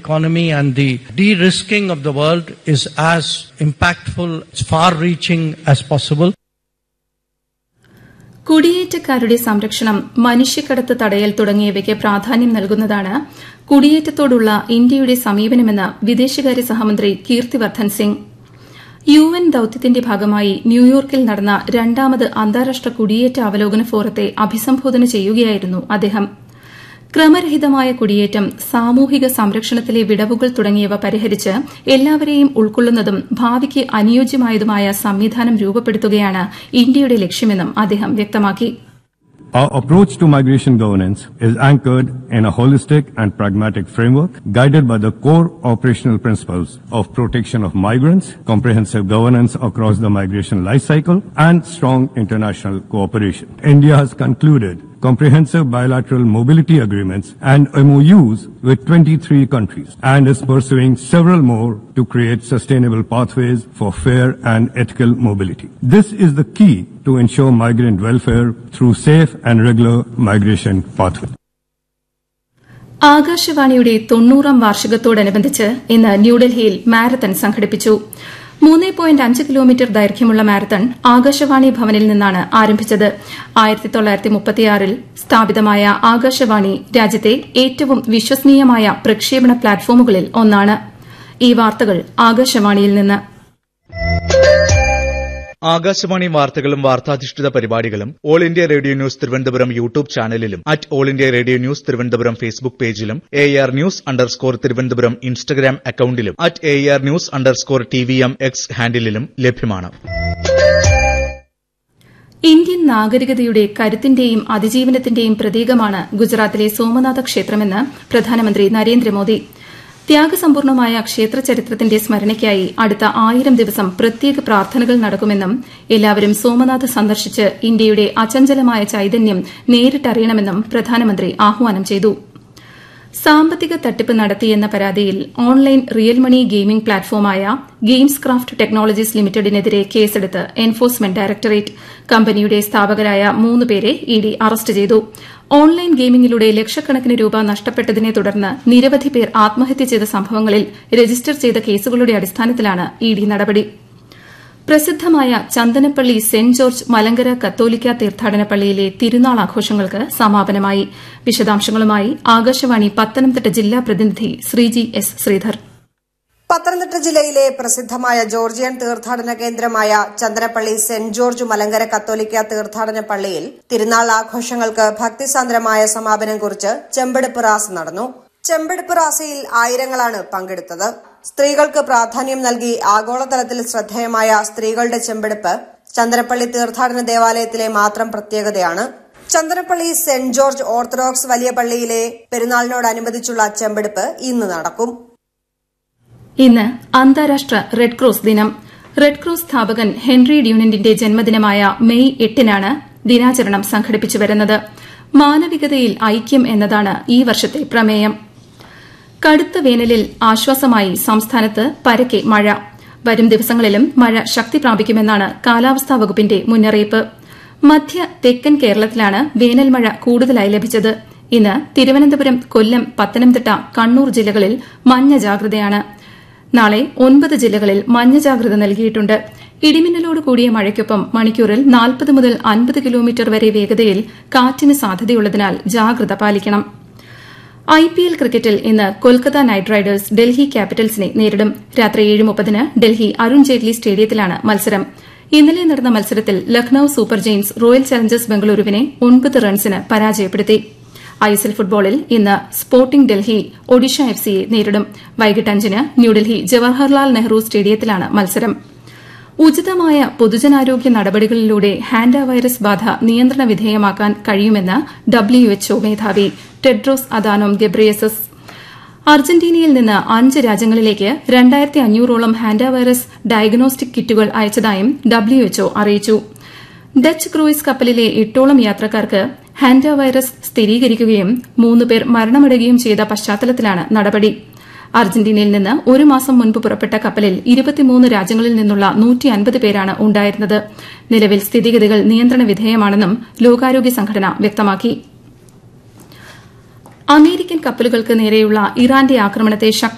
economy and the de-risking of the world is as impactful, far-reaching as possible. കുടിയേറ്റക്കാരുടെ സംരക്ഷണം മനുഷ്യക്കടത്ത് തടയൽ തുടങ്ങിയവയ്ക്ക് പ്രാധാന്യം നൽകുന്നതാണ് കുടിയേറ്റത്തോടുള്ള ഇന്ത്യയുടെ സമീപനമെന്ന് വിദേശകാര്യ സഹമന്ത്രി കീർത്തിവർദ്ധൻ സിംഗ് യു എൻ ദൌത്യത്തിന്റെ ഭാഗമായി ന്യൂയോർക്കിൽ നടന്ന രണ്ടാമത് അന്താരാഷ്ട്ര കുടിയേറ്റ അവലോകന ഫോറത്തെ അഭിസംബോധന ചെയ്യുകയായിരുന്നു അദ്ദേഹം ക്രമരഹിതമായ കുടിയേറ്റം സാമൂഹിക സംരക്ഷണത്തിലെ വിടവുകൾ തുടങ്ങിയവ പരിഹരിച്ച് എല്ലാവരെയും ഉൾക്കൊള്ളുന്നതും ഭാവിക്ക് അനുയോജ്യമായതുമായ സംവിധാനം രൂപപ്പെടുത്തുകയാണ് ഇന്ത്യയുടെ ലക്ഷ്യമെന്നും അദ്ദേഹം വ്യക്തമാക്കി Our approach to migration governance is anchored in a holistic and pragmatic framework guided by the core operational principles of protection of migrants, comprehensive governance across the migration life cycle, and strong international cooperation. India has concluded comprehensive bilateral mobility agreements and MOUs with 23 countries and is pursuing several more to create sustainable pathways for fair and ethical mobility. This is the key to ensure migrant welfare through safe and regular migration pathways. ആകാശവാണിയുടെ തൊണ്ണൂറാം വാർഷികത്തോടനുബന്ധിച്ച് ഇന്ന് ന്യൂഡൽഹിയിൽ marathon സംഘടിപ്പിച്ചു മൂന്ന് point അഞ്ച് kilometre ദൈർഘ്യമുള്ള marathon Akashvani ഭവനിൽ നിന്നാണ് ആരംഭിച്ചത് ആയിരത്തി തൊള്ളായിരത്തി മുപ്പത്തിയാറിൽ സ്ഥാപിതമായ ആകാശവാണി രാജ്യത്തെ ഏറ്റവും വിശ്വസനീയമായ പ്രക്ഷേപണ പ്ലാറ്റ്ഫോമുകളിൽ ഒന്നാണ് ഈ വാർത്തകൾ ആകാശവാണിയിൽ നിന്ന് ആകാശവാണി വാർത്തകളും വാർത്താധിഷ്ഠിത പരിപാടികളും All India Radio news Thiruvananthapuram YouTube ചാനലിലും at All India Radio news Thiruvananthapuram Facebook പേജിലും A R news underscore Thiruvananthapuram Instagram അക്കൌണ്ടിലും at A R news underscore T V M X ഹാൻഡിലും ലഭ്യമാണ് ഇന്ത്യൻ നാഗരികതയുടെ കരുത്തിന്റെയും അതിജീവനത്തിന്റെയും പ്രതീകമാണ് ഗുജറാത്തിലെ സോമനാഥ ക്ഷേത്രമെന്ന് പ്രധാനമന്ത്രി നരേന്ദ്രമോദി ത്യാഗസമ്പൂർണമായ ക്ഷേത്ര ചരിത്രത്തിന്റെ സ്മരണയ്ക്കായി അടുത്ത ആയിരം ദിവസം പ്രത്യേക പ്രാർത്ഥനകൾ നടക്കുമെന്നും എല്ലാവരും സോമനാഥ് സന്ദർശിച്ച് ഇന്ത്യയുടെ അചഞ്ചലമായ ചൈതന്യം നേരിട്ടറിയണമെന്നും പ്രധാനമന്ത്രി ആഹ്വാനം ചെയ്തു സാമ്പത്തിക തട്ടിപ്പ് നടത്തിയെന്ന പരാതിയിൽ ഓൺലൈൻ റിയൽ മണി ഗെയിമിംഗ് പ്ലാറ്റ്ഫോമായ ഗെയിംസ് ക്രാഫ്റ്റ് ടെക്നോളജീസ് ലിമിറ്റഡിനെതിരെ കേസെടുത്ത് എൻഫോഴ്സ്മെന്റ് ഡയറക്ടറേറ്റ് കമ്പനിയുടെ സ്ഥാപകരായ മൂന്ന് പേരെ ഇഡി അറസ്റ്റ് ചെയ്തു ഓൺലൈൻ ഗെയിമിംഗിലൂടെ ലക്ഷക്കണക്കിന് രൂപ നഷ്ടപ്പെട്ടതിനെ തുടർന്ന് നിരവധി പേർ ആത്മഹത്യ ചെയ്ത സംഭവങ്ങളിൽ രജിസ്റ്റർ ചെയ്ത കേസുകളുടെ അടിസ്ഥാനത്തിലാണ് ഇഡി നടപടി പ്രസിദ്ധമായ ചന്ദനപ്പള്ളി സെന്റ് ജോർജ് മലങ്കര കത്തോലിക്ക തീർത്ഥാടന പള്ളിയിലെ തിരുനാൾ ആഘോഷങ്ങൾക്ക് സമാപനമായി വിശദാംശങ്ങളുമായി ആകാശവാണി പത്തനംതിട്ട ജില്ലാ പ്രതിനിധി ശ്രീജി എസ് ശ്രീധർ പത്തനംതിട്ട ജില്ലയിലെ പ്രസിദ്ധമായ ജോർജിയൻ തീർത്ഥാടന കേന്ദ്രമായ ചന്ദനപ്പള്ളി സെന്റ് ജോർജ് മലങ്കര കത്തോലിക്ക തീർത്ഥാടന പള്ളിയിൽ തിരുനാൾ ആഘോഷങ്ങൾക്ക് ഭക്തിസാന്ദ്രമായ സമാപനം കുറിച്ച് ചെമ്പെടുപ്പ് റാസ് നടന്നു ചെമ്പെടുപ്പ് റാസയിൽ ആയിരങ്ങളാണ് പങ്കെടുത്തത് സ്ത്രീകൾക്ക് പ്രാധാന്യം നൽകി ആഗോളതലത്തിൽ ശ്രദ്ധേയമായ സ്ത്രീകളുടെ ചെമ്പെടുപ്പ് ചന്ദനപ്പള്ളി തീർത്ഥാടന ദേവാലയത്തിലെ മാത്രം പ്രത്യേകതയാണ് ചന്ദനപ്പള്ളി സെന്റ് ജോർജ് ഓർത്തഡോക്സ് വലിയ പള്ളിയിലെ പെരുന്നാളിനോടനുബന്ധിച്ചുള്ള ചെമ്പെടുപ്പ് ഇന്ന് നടക്കും ഇന്ന് അന്താരാഷ്ട്ര റെഡ് ക്രോസ് ദിനം റെഡ് ക്രോസ് സ്ഥാപകൻ ഹെൻറി ഡ്യൂനന്റിന്റെ ജന്മദിനമായ മെയ് എട്ടിനാണ് ദിനാചരണം സംഘടിപ്പിച്ചു വരുന്നത് മാനവികതയിൽ ഐക്യം എന്നതാണ് ഈ വർഷത്തെ പ്രമേയം കടുത്ത വേനലിൽ ആശ്വാസമായി സംസ്ഥാനത്ത് പരക്കെ മഴ വരും ദിവസങ്ങളിലും മഴ ശക്തി പ്രാപിക്കുമെന്നാണ് കാലാവസ്ഥാ വകുപ്പിന്റെ മുന്നറിയിപ്പ് മധ്യ തെക്കൻ കേരളത്തിലാണ് വേനൽ മഴ കൂടുതലായി ലഭിച്ചത് ഇന്ന് തിരുവനന്തപുരം കൊല്ലം പത്തനംതിട്ട കണ്ണൂർ ജില്ലകളിൽ മഞ്ഞ ജാഗ്രതയാണ് നാളെ ഒൻപത് ജില്ലകളിൽ മഞ്ഞ ജാഗ്രത നൽകിയിട്ടുണ്ട് ഇടിമിന്നലോട് കൂടിയ മഴയ്ക്കൊപ്പം മണിക്കൂറിൽ നാൽപ്പത് മുതൽ അൻപത് കിലോമീറ്റർ വരെ വേഗതയിൽ കാറ്റിന് സാധ്യതയുള്ളതിനാൽ ജാഗ്രത പാലിക്കണം ഐ പി എൽ ക്രിക്കറ്റിൽ ഇന്ന് കൊൽക്കത്ത നൈറ്റ് റൈഡേഴ്സ് ഡൽഹി ക്യാപിറ്റൽസിനെ നേരിടും രാത്രി ഏഴ് മുപ്പതിന് ഡൽഹി അരുൺ ജെയ്റ്റ്ലി സ്റ്റേഡിയത്തിലാണ് മത്സരം ഇന്നലെ നടന്ന മത്സരത്തിൽ Lucknow Super Giants Royal Challengers ബംഗളൂരുവിനെ ഒൻപത് റൺസിന് പരാജയപ്പെടുത്തി ഐഎസ്എൽ ഫുട്ബോളിൽ ഇന്ന് സ്പോർട്ടിംഗ് ഡൽഹി ഒഡീഷ എഫ് സിയെ നേരിടും വൈകിട്ട് അഞ്ചിന് ന്യൂഡൽഹി ജവഹർലാൽ നെഹ്റു സ്റ്റേഡിയത്തിലാണ് മത്സരം ഉചിതമായ പൊതുജനാരോഗ്യ നടപടികളിലൂടെ ഹാൻഡ വൈറസ് ബാധ നിയന്ത്രണ വിധേയമാക്കാൻ കഴിയുമെന്ന് ഡബ്ല്യുഎച്ച്ഒ മേധാവി ടെഡ്രോസ് അദാനോം ഗെബ്രിയസസ് അർജന്റീനയിൽ നിന്ന് അഞ്ച് രാജ്യങ്ങളിലേക്ക് രണ്ടായിരത്തി അഞ്ഞൂറോളം ഹാൻഡ വൈറസ് ഡയഗ്നോസ്റ്റിക് കിറ്റുകൾ അയച്ചതായും ഡബ്ല്യുഎച്ച്ഒ അറിയിച്ചു ഡച്ച് ക്രൂയിസ് കപ്പലിലെ എട്ടോളം യാത്രക്കാർക്ക് ഹാൻഡ വൈറസ് സ്ഥിരീകരിക്കുകയും മൂന്ന് പേർ മരണമടയുകയും ചെയ്ത പശ്ചാത്തലത്തിലാണ് നടപടി അർജന്റീനയിൽ നിന്ന് ഒരു മാസം മുൻപ് പുറപ്പെട്ട കപ്പലിൽ ഇരുപത്തിമൂന്ന് രാജ്യങ്ങളിൽ നിന്നുള്ള നൂറ്റി അൻപത് പേരാണ് ഉണ്ടായിരുന്നത് നിലവിൽ സ്ഥിതിഗതികൾ നിയന്ത്രണ വിധേയമാണെന്നും ലോകാരോഗ്യ സംഘടന വ്യക്തമാക്കി അമേരിക്കൻ കപ്പലുകൾക്ക് നേരെയുള്ള ഇറാന്റെ ആക്രമണത്തെ